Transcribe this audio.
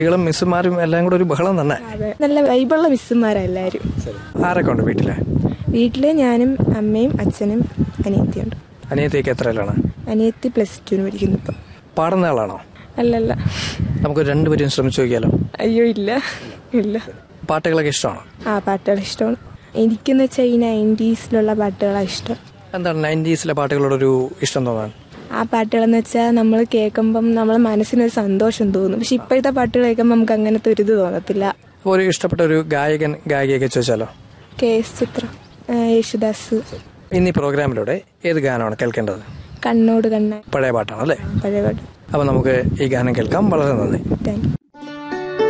കുട്ടികളും മിസ്സുമാരും എല്ലാം കൂടെ ഒരു ബഹളം തന്നെ അതെ നല്ല വൈബുള്ള മിസ്സുമാരാ എല്ലാവരും ആരൊക്കെ ഉണ്ട് വീട്ടില് വീട്ടില് ഞാനും അമ്മയും അച്ഛനും അനിയത്തിയുണ്ട് അനിയത്തേക്ക് എത്രയിലാണ് അനിയത്തി പ്ലസ് ടുവിന് പഠിക്കുന്നു ഇപ്പം പാടുന്ന ആളാണോ അല്ലല്ല നമുക്ക് രണ്ടുപേരും ശ്രമിച്ചു നോക്കിയാലോ അയ്യോ ഇല്ല ഇല്ല പാട്ടുകളൊക്കെ ഇഷ്ടമാണോ ആ പാട്ടുകൾ ഇഷ്ടമാണ് എനിക്കെന്ന് വെച്ചാൽ ഈ നയൻറ്റീസിലുള്ള പാട്ടുകളാണ് ഇഷ്ടം എന്താണ് നയൻറ്റീസിലെ പാട്ടുകളോടൊരു ഇഷ്ടം തോന്നാൻ ആ പാട്ടുകളെന്ന് വെച്ചാൽ നമ്മൾ കേൾക്കുമ്പം നമ്മളെ മനസ്സിനൊരു സന്തോഷം തോന്നും പക്ഷെ ഇപ്പോഴത്തെ പാട്ടുകൾ കേൾക്കുമ്പോൾ നമുക്ക് അങ്ങനത്തെ ഒരു ഇത് തോന്നത്തില്ല അപ്പോൾ ഒരു ഇഷ്ടപ്പെട്ട ഒരു ഗായകൻ ഗായികയൊക്കെ ചോദിച്ചാലോ കെ എസ് ചിത്ര ആ, യേശുദാസ് ഇന്ന് ഈ പ്രോഗ്രാമിലൂടെ ഏത് ഗാനമാണ് കേൾക്കേണ്ടത് കണ്ണോട് കണ്ണ പഴയ പാട്ടാണ് അല്ലേ പഴയ പാട്ട് അപ്പോൾ നമുക്ക് ഈ ഗാനം കേൾക്കാം വളരെ നന്ദി താങ്ക് യു